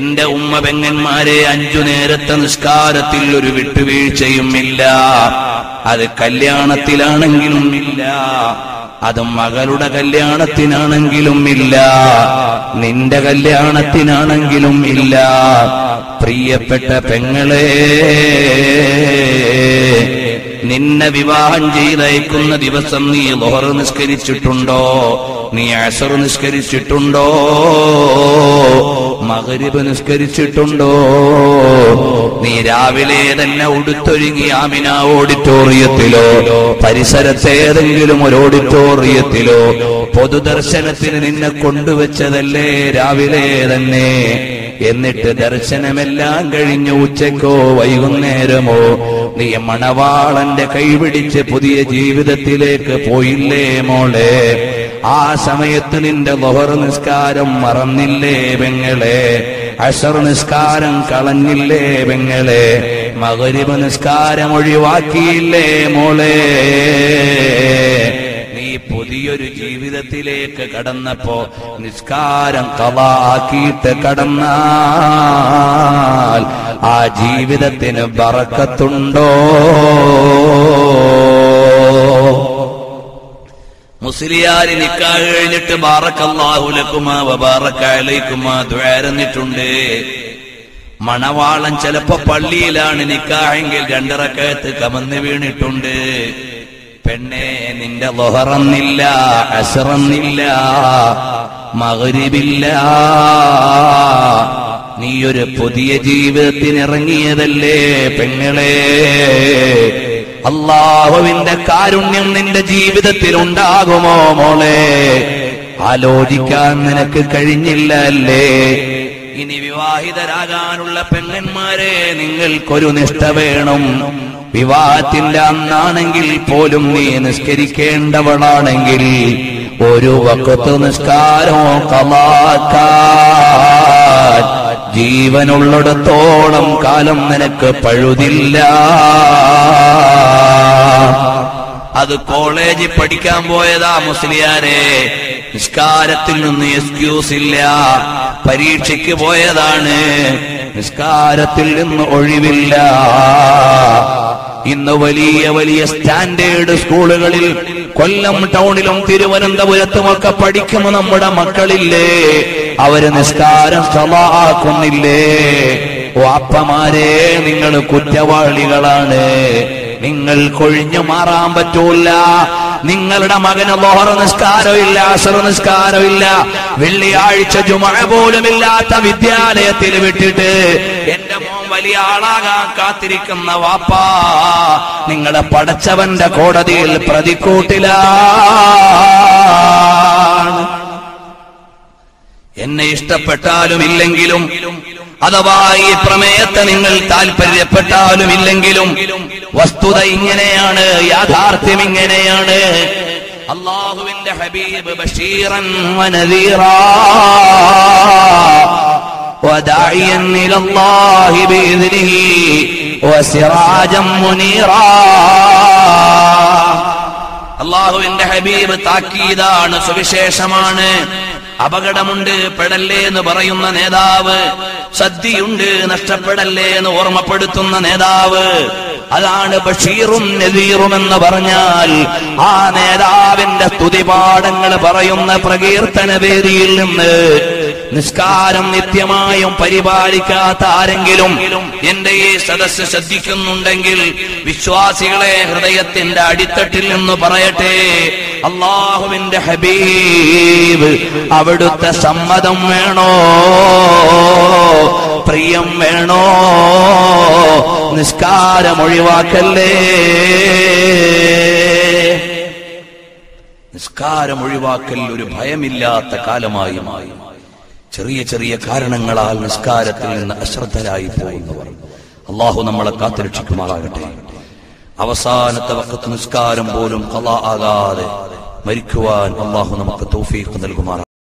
എന്റെ ഉമ്മ പെങ്ങന്മാരെ അഞ്ചു നേരത്തെ നിസ്കാരത്തിൽ ഒരു വിട്ടുവീഴ്ചയും ഇല്ല അത് കല്യാണത്തിലാണെങ്കിലും ഇല്ല അത് മകളുടെ കല്യാണത്തിനാണെങ്കിലും ഇല്ല നിന്റെ കല്യാണത്തിനാണെങ്കിലും ഇല്ല പ്രിയപ്പെട്ട പെങ്ങളെ നിന്നെ വിവാഹം ചെയ്തയക്കുന്ന ദിവസം നീ ലോഹർ നിസ്കരിച്ചിട്ടുണ്ടോ നീ അസർ നിസ്കരിച്ചിട്ടുണ്ടോ മകരിബ് നിസ്കരിച്ചിട്ടുണ്ടോ നീ രാവിലെ തന്നെ ഉടുത്തൊരുങ്ങി ആമിന ഓഡിറ്റോറിയത്തിലോ പരിസരത്തേതെങ്കിലും ഒരു ഓഡിറ്റോറിയത്തിലോ പൊതുദർശനത്തിന് നിന്നെ കൊണ്ടുവച്ചതല്ലേ രാവിലെ തന്നെ എന്നിട്ട് ദർശനമെല്ലാം കഴിഞ്ഞ് ഉച്ചക്കോ വൈകുന്നേരമോ നീ മണവാളന്റെ കൈപിടിച്ച് പുതിയ ജീവിതത്തിലേക്ക് പോയില്ലേ മോളെ ആ സമയത്ത് നിന്റെ ലൊഹർ നിസ്കാരം മറന്നില്ലേ പെങ്ങളെ അഷർ നിസ്കാരം കളഞ്ഞില്ലേ പെങ്ങളെ മകരിബ് നിസ്കാരം ഒഴിവാക്കിയില്ലേ മോളെ നീ പുതിയൊരു ജീവിതത്തിലേക്ക് കടന്നപ്പോ നിസ്കാരം കവാക്കിയിട്ട് കടന്നാൽ ആ ജീവിതത്തിന് ബറക്കത്തുണ്ടോ മുസ്ലിയാരി നിക്കാഹ് കഴിഞ്ഞിട്ട് ബാറക്കല്ലാഹുലക്കുമാ വബാറക്കലൈക്കുമാ ദ്വാരന്നിട്ടുണ്ട് മണവാളൻ ചിലപ്പോ പള്ളിയിലാണ് നിക്കാഹെങ്കിൽ രണ്ടിറക്കയത്ത് കമന്ന് വീണിട്ടുണ്ട് പെണ്ണെ നിന്റെ ലൊഹറന്നില്ല അസറന്നില്ല മകരിബില്ല നീയൊരു പുതിയ ജീവിതത്തിന് ഇറങ്ങിയതല്ലേ പെങ്ങളെ അള്ളാഹുവിന്റെ കാരുണ്യം നിന്റെ ജീവിതത്തിൽ ഉണ്ടാകുമോ മോളെ ആലോചിക്കാൻ നിനക്ക് കഴിഞ്ഞില്ല അല്ലേ ഇനി വിവാഹിതരാകാനുള്ള പെണ്ണന്മാരെ നിങ്ങൾക്കൊരു നിഷ്ഠ വേണം വിവാഹത്തിന്റെ അന്നാണെങ്കിൽ പോലും നീ നിസ്കരിക്കേണ്ടവളാണെങ്കിൽ ഒരു വക്കത്ത് നിസ്കാരോ കമാക്കാൻ ജീവനുള്ളിടത്തോളം കാലം നിനക്ക് പഴുതില്ല അത് കോളേജിൽ പഠിക്കാൻ പോയതാ മുസ്ലിയാരെ നിസ്കാരത്തിൽ നിന്ന് എക്സ്ക്യൂസ് ഇല്ല പരീക്ഷയ്ക്ക് പോയതാണ് നിസ്കാരത്തിൽ നിന്ന് ഒഴിവില്ല ഇന്ന് വലിയ വലിയ സ്റ്റാൻഡേർഡ് സ്കൂളുകളിൽ കൊല്ലം ടൗണിലും തിരുവനന്തപുരത്തുമൊക്കെ പഠിക്കുന്ന നമ്മുടെ മക്കളില്ലേ അവര് നിസ്കാരം സമാക്കുന്നില്ലേ വാപ്പമാരെ നിങ്ങൾ കുറ്റവാളികളാണ് നിങ്ങൾ കൊഴിഞ്ഞു മാറാൻ പറ്റൂല നിങ്ങളുടെ മകന് ലോഹറ നിസ്കാരമില്ല അസറ നിസ്കാരമില്ല വെള്ളിയാഴ്ച ജുമ പോലും ഇല്ലാത്ത വിദ്യാലയത്തിൽ വിട്ടിട്ട് എന്റെ മോൻ വലിയ ആളാകാൻ കാത്തിരിക്കുന്ന വാപ്പാ നിങ്ങളെ പടച്ചവന്റെ കോടതിയിൽ പ്രതിക്കൂട്ടിലാണ് എന്നെ ഇഷ്ടപ്പെട്ടാലും ഇല്ലെങ്കിലും അഥവാ ഈ പ്രമേയത്തെ നിങ്ങൾ താല്പര്യപ്പെട്ടാലും ഇല്ലെങ്കിലും വസ്തുത ഇങ്ങനെയാണ് യാഥാർത്ഥ്യം ഇങ്ങനെയാണ് അള്ളാഹുവിന്റെ ഹബീബ് ബഷീറൻ വനദീറാ وداعيا إلى الله بإذنه وسراجا منيرا അള്ളാഹുവിന്റെ ഹബീബ് താക്കീതാണ് സുവിശേഷമാണ് അപകടമുണ്ട് പെടല്ലേ എന്ന് പറയുന്ന നേതാവ് സദ്യയുണ്ട് നഷ്ടപ്പെടല്ലേ എന്ന് ഓർമ്മപ്പെടുത്തുന്ന നേതാവ് അതാണ് ബഷീറും നദീറും എന്ന് പറഞ്ഞാൽ ആ നേതാവിന്റെ സ്തുതിപാഠങ്ങൾ പറയുന്ന പ്രകീർത്തന വേദിയിൽ നിന്ന് നിസ്കാരം നിത്യമായും പരിപാലിക്കാത്ത ആരെങ്കിലും എന്റെ ഈ സദസ്സ് ശ്രദ്ധിക്കുന്നുണ്ടെങ്കിൽ വിശ്വാസികളെ ഹൃദയത്തിന്റെ അടിത്തട്ടിൽ നിന്ന് പറയട്ടെ അള്ളാഹുവിന്റെ ഹബീബ് അവിടുത്തെ സമ്മതം വേണോ പ്രിയം വേണോ നിസ്കാരം ഒഴിവാക്കല്ലേ നിസ്കാരം ഒഴിവാക്കൽ ഒരു ഭയമില്ലാത്ത കാലമായി മാറി ചെറിയ ചെറിയ കാരണങ്ങളാൽ നിസ്കാരത്തിൽ നിന്ന് അശ്രദ്ധരായി പോകുന്നവർ അള്ളാഹു നമ്മളെ കാത്തുരക്ഷിക്കുമാറാകട്ടെ അവസാനത്തെ വക്കത്ത് നിസ്കാരം പോലും കലാ ആകാതെ മരിക്കുവാൻ അള്ളാഹു നമുക്ക് തൗഫീഖ് നൽകുമാറാകട്ടെ